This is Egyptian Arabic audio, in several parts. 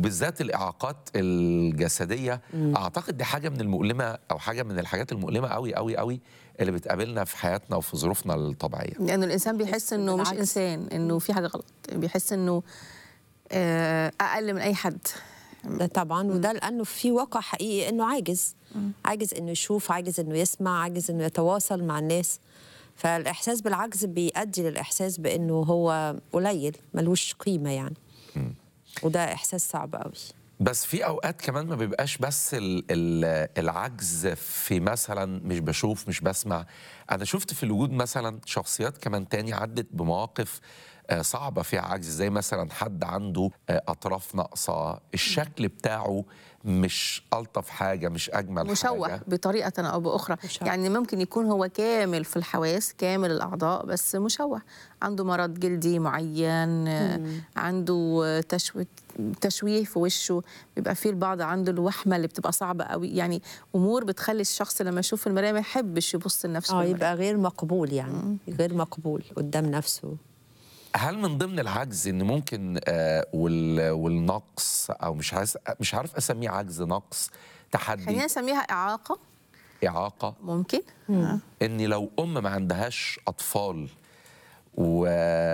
وبالذات الاعاقات الجسديه اعتقد دي حاجه من المؤلمه او حاجه من الحاجات المؤلمه قوي قوي قوي اللي بتقابلنا في حياتنا وفي ظروفنا الطبيعيه لانه الانسان بيحس انه مش بالعكس. انسان انه في حاجه غلط بيحس انه آه، اقل من اي حد ده طبعا وده لانه في واقع حقيقي انه عاجز عاجز انه يشوف عاجز انه يسمع عاجز انه يتواصل مع الناس فالاحساس بالعجز بيؤدي للاحساس بانه هو قليل ملوش قيمه يعني وده احساس صعب قوي بس في اوقات كمان ما بيبقاش بس ال- ال- العجز في مثلا مش بشوف مش بسمع انا شفت في الوجود مثلا شخصيات كمان تاني عدت بمواقف آه، صعبة فيها عجز زي مثلا حد عنده آه، أطراف ناقصة الشكل بتاعه مش ألطف حاجة مش أجمل مشوه حاجة بطريقه او باخرى مشوه. يعني ممكن يكون هو كامل في الحواس كامل الاعضاء بس مشوه عنده مرض جلدي معين آه، عنده آه، تشويه تشويه في وشه بيبقى فيه البعض عنده الوحمه اللي بتبقى صعبه قوي يعني امور بتخلي الشخص لما يشوف في المرايه ما يحبش يبص لنفسه اه في المراية. يبقى غير مقبول يعني غير مقبول قدام نفسه هل من ضمن العجز ان ممكن آه وال والنقص او مش عايز مش عارف اسميه عجز نقص خلينا تحدي نسميها اعاقه اعاقه ممكن آه. ان لو ام ما عندهاش اطفال و...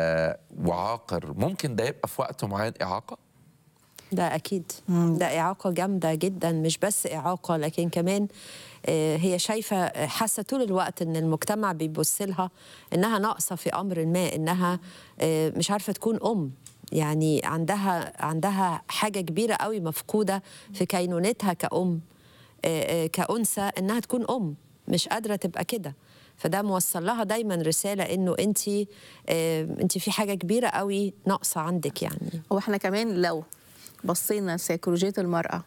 وعاقر ممكن ده يبقى في وقت معين اعاقه ده اكيد ده اعاقه جامده جدا مش بس اعاقه لكن كمان آه، هي شايفه حاسه طول الوقت ان المجتمع بيبص لها انها ناقصه في امر ما انها آه، مش عارفه تكون ام يعني عندها عندها حاجه كبيره قوي مفقوده في كينونتها كأم آه، آه، كأنثى انها تكون ام مش قادره تبقى كده فده موصل لها دايما رساله انه انت انت في حاجه كبيره قوي ناقصه عندك يعني هو احنا كمان لو بصينا لسيكولوجية المرأة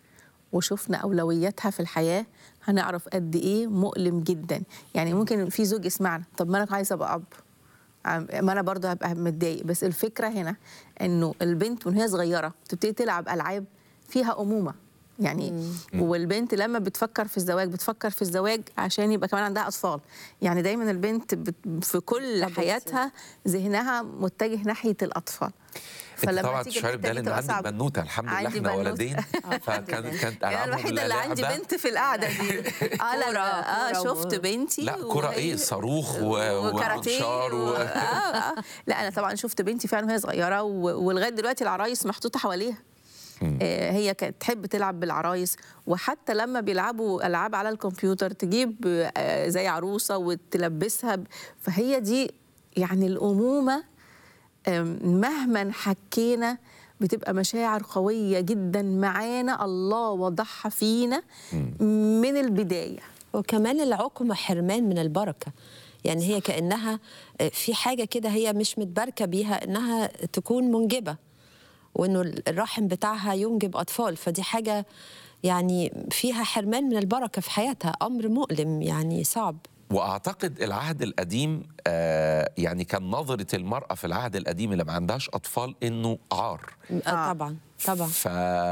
وشفنا أولوياتها في الحياة هنعرف قد إيه مؤلم جدا يعني ممكن في زوج يسمعنا طب ما أنا عايزة أبقى أب عم- ما أنا برضه هبقى متضايق بس الفكرة هنا إنه البنت وهي صغيرة بتبتدي تلعب ألعاب فيها أمومة يعني والبنت لما بتفكر في الزواج بتفكر في الزواج عشان يبقى كمان عندها اطفال يعني دايما البنت بت في كل طب حياتها ذهنها متجه ناحيه الاطفال انت طبعا تيجي تشعري الحتة بال دي ان تبقى عندك صعبة. بنوته الحمد لله عندي احنا بنوتة. ولدين فكانت كانت انا العابهم الوحيده اللي عندي لعبة. بنت في القعده دي اه لا كورة- لا اه كورة شفت و- بنتي لا كرة وهي- ايه صاروخ و- وكاراتيه ومنشار و... و... آه آه. لا انا طبعا شفت بنتي فعلا وهي صغيره و... ولغايه دلوقتي العرايس محطوطه حواليها آه، هي كانت تحب تلعب بالعرايس وحتى لما بيلعبوا العاب على الكمبيوتر تجيب آه، زي عروسه وتلبسها ب- فهي دي يعني الامومه آم، مهما حكينا بتبقى مشاعر قويه جدا معانا الله وضعها فينا من البدايه وكمان العقم حرمان من البركة يعني هي كأنها في حاجة كده هي مش متباركة بيها إنها تكون منجبة وإنه الرحم بتاعها ينجب أطفال فدي حاجة يعني فيها حرمان من البركة في حياتها أمر مؤلم يعني صعب واعتقد العهد القديم آه يعني كان نظره المراه في العهد القديم اللي ما عندهاش اطفال انه عار آه. طبعا طبعا ف...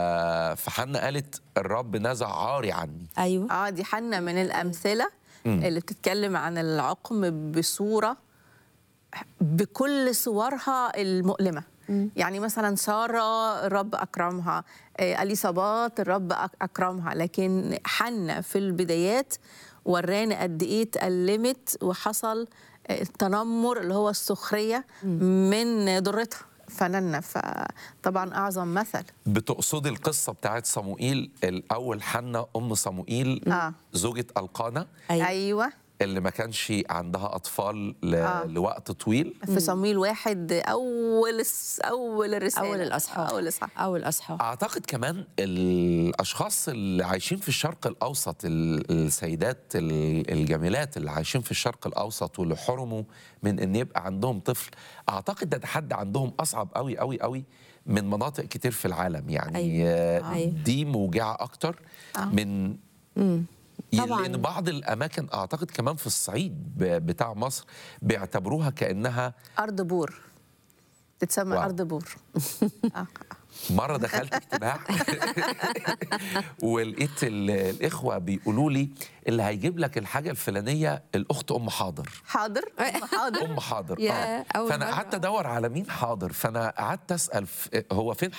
فحنا قالت الرب نزع عاري عني أيوه اه دي حنة من الأمثلة اللي بتتكلم عن العقم بصورة بكل صورها المؤلمة يعني مثلا سارة الرب أكرمها آه، أليصابات الرب أك- أكرمها لكن حنة في البدايات ورانا قد إيه اتألمت وحصل آه، التنمر اللي هو السخرية من ضرتها فنانة فطبعا أعظم مثل بتقصدي القصه بتاعت صموئيل الاول حنا ام صموئيل آه. زوجة القانا أيوه, أيوة اللي ما كانش عندها اطفال ل... آه. لوقت طويل في صمويل واحد اول الس- اول الرساله أول الأصحاب اول الاصحاح أول أصحاب اعتقد كمان الاشخاص اللي عايشين في الشرق الاوسط ال- السيدات ال- الجميلات اللي عايشين في الشرق الاوسط واللي حرموا من ان يبقى عندهم طفل اعتقد ده تحدي عندهم اصعب قوي قوي قوي من مناطق كتير في العالم يعني أيوة. آه، أيوة. دي موجعه اكتر آه. من طبعاً. لان بعض الاماكن اعتقد كمان في الصعيد ب- بتاع مصر بيعتبروها كانها ارض بور تتسمى واو. ارض بور آه. مره دخلت اجتماع ولقيت ال- الاخوه بيقولوا لي اللي هيجيب لك الحاجه الفلانيه الاخت ام حاضر حاضر حاضر ام حاضر يا، اه أول فانا مرة. قعدت ادور على مين حاضر فانا قعدت اسال ف- هو فين